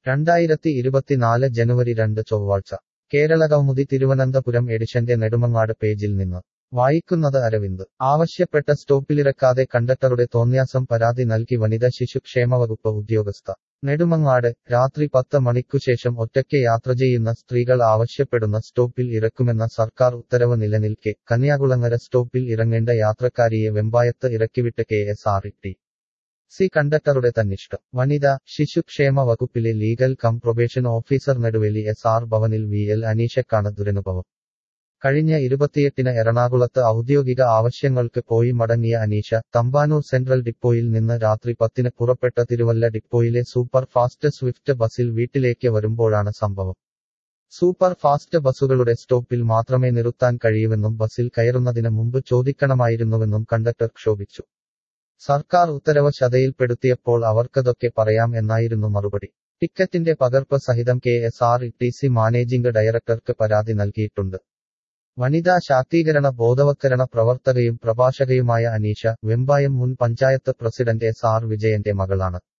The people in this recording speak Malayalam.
രണ്ടായിരത്തി ഇരുപത്തിനാല് ജനുവരി രണ്ട് ചൊവ്വാഴ്ച കേരളകൗമുദി തിരുവനന്തപുരം എഡിഷന്റെ നെടുമങ്ങാട് പേജിൽ നിന്ന് വായിക്കുന്നത് അരവിന്ദ് ആവശ്യപ്പെട്ട സ്റ്റോപ്പിലിറക്കാതെ കണ്ടക്ടറുടെ തോന്യാസം പരാതി നൽകി വനിത ശിശു ക്ഷേമവകുപ്പ് ഉദ്യോഗസ്ഥ നെടുമങ്ങാട് രാത്രി പത്ത് മണിക്കുശേഷം ഒറ്റയ്ക്ക് യാത്ര ചെയ്യുന്ന സ്ത്രീകൾ ആവശ്യപ്പെടുന്ന സ്റ്റോപ്പിൽ ഇറക്കുമെന്ന സർക്കാർ ഉത്തരവ് നിലനിൽക്കെ കന്യാകുളങ്ങര സ്റ്റോപ്പിൽ ഇറങ്ങേണ്ട യാത്രക്കാരിയെ വെമ്പായത്ത് ഇറക്കിവിട്ട് K S R T C കണ്ടക്ടറുടെ തന്നിഷ്ടം വനിത ശിശുക്ഷേമ വകുപ്പിലെ legal cum probation officer Neduveli S R ഭവനിൽ വി എൽ അനീഷക്കാണ് ദുരനുഭവം കഴിഞ്ഞ ഇരുപത്തിയെട്ടിന് എറണാകുളത്ത് ഔദ്യോഗിക ആവശ്യങ്ങൾക്ക് പോയി മടങ്ങിയ അനീഷ തമ്പാനൂർ സെൻട്രൽ ഡിപ്പോയിൽ നിന്ന് രാത്രി പത്തിന് പുറപ്പെട്ട Thiruvalla depot super fast swift ബസിൽ വീട്ടിലേക്ക് വരുമ്പോഴാണ് സംഭവം സൂപ്പർ ഫാസ്റ്റ് ബസ്സുകളുടെ സ്റ്റോപ്പിൽ മാത്രമേ നിർത്താൻ കഴിയൂവെന്നും ബസിൽ കയറുന്നതിന് മുമ്പ് ചോദിക്കണമായിരുന്നുവെന്നും കണ്ടക്ടർ ക്ഷോഭിച്ചു സർക്കാർ ഉത്തരവ് ശതയിൽപ്പെടുത്തിയപ്പോൾ അവർക്കതൊക്കെ പറയാം എന്നായിരുന്നു മറുപടി ടിക്കറ്റിന്റെ പകർപ്പ് സഹിതം K S R T C managing ഡയറക്ടർക്ക് പരാതി നൽകിയിട്ടുണ്ട് വനിതാ ശാക്തീകരണ ബോധവത്കരണ പ്രവർത്തകയും പ്രഭാഷകയുമായ അനീഷ വെമ്പായം മുൻ പഞ്ചായത്ത് പ്രസിഡന്റ് എസ് ആർ വിജയന്റെ മകളാണ്